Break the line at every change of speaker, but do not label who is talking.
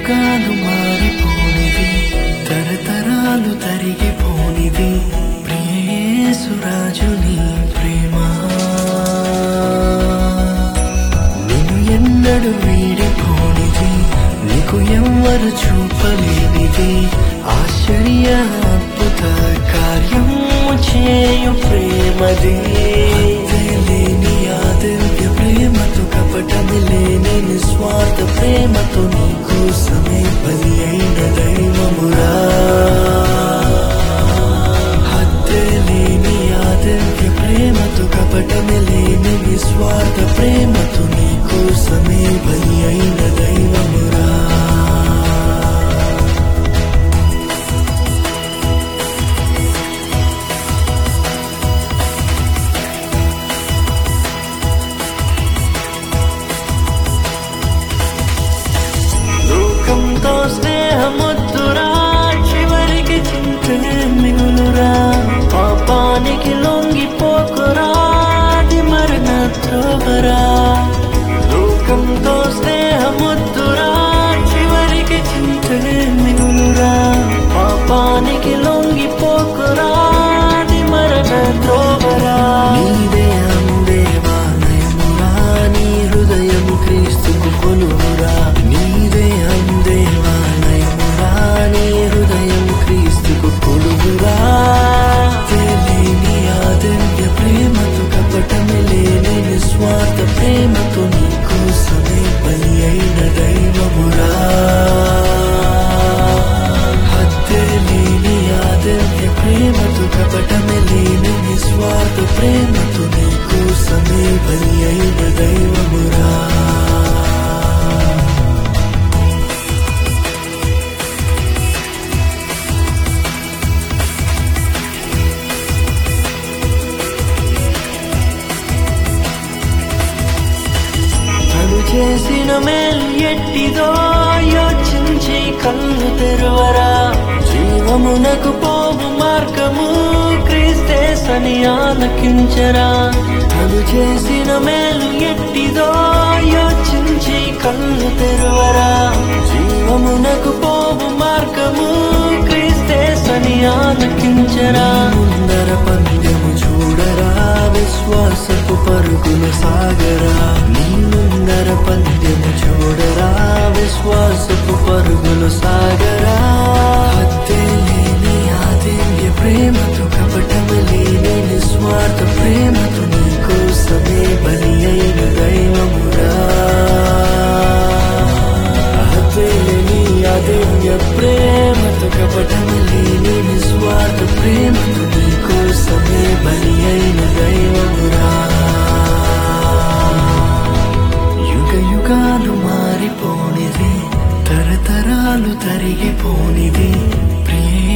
యుగాలు మారిపోనిది తరతరాలు తరిగిపోనిది ప్రియేసురాజుని ప్రేమ నిన్ను ఎన్నడు వీడిపోనిది నీకు ఎవ్వరు చూపలేనిది ఆశ్చర్య అద్భుత కార్యం చేయు ప్రేమది లేని ఆ దివ్య ప్రేమతో కపటమి లేని నిస్వార్థ ప్రేమతో నీ కోసమే బలి అయిన దైవమురా హత్తే లేని ఆ దివ్య ప్రేమతో కపటమి లేని నిస్వార్థ ప్రేమతో నీ కోసమే బలి అయిన దైవమురా లోకంతో స్నేహముద్దురా చివరికి చింతే మిగులురా పాపానికి లొంగిపోకురా అది మరణ త్రోవరా లోకంతో స్నేహముద్దురా చివరికి చింతే మిగులురా పాపానికి లొంగిపోకురా అది మరణ త్రోవరా నీదే అందేవాలయమురా నీ హృదయము క్రీస్తుకు కొలువురా నీదే అందేవాలయమురా నీ హృదయం క్రీస్తుకు కొలువురా తెలియని ఆ దివ్య ప్రేమతో కపటమి లేని నిస్వార్థ ప్రేమతో నీ కోసమే బలి అయిన దైవమురా హత్తే లేని ఆ దివ్య ప్రేమతో కపటమి లేని నిస్వార్థ ప్రేమతో నీ కోసమే బలి అయిన దైవమురా తను చేసిన మేలు ఎట్టిదో యోచించి కళ్ళు తెరువరా జీవమునకు పోవు మార్గము క్రీస్తేసని ఆలకించరా తను చేసిన మేలు ఎట్టిదో యోచించి కళ్ళు తెరువరా జీవమునకు పోవు మార్గము క్రీస్తేసని ఆలకించరా ముందర పంద్యము చూడరా విశ్వాసపు పరుగులు సాగరా నీ ముందర పంద్యము చూడరా విశ్వాసపు పరుగులు సాగరా హత్తే లేని ఆ దివ్య ప్రేమతో కపటము లేని నిస్వార్థ ప్రేమతో నీ కోసమే బలి అయిన దైవమురా హత్తే లేని ఆ దివ్య ప్రేమతో కపటము లేని నిస్వార్థ ప్రేమతో నీ కోసమే బలి అయిన దైవమురా యుగ యుగాలు మారిపోనిది తరతరాలు తరిగిపోనిది ప్రియ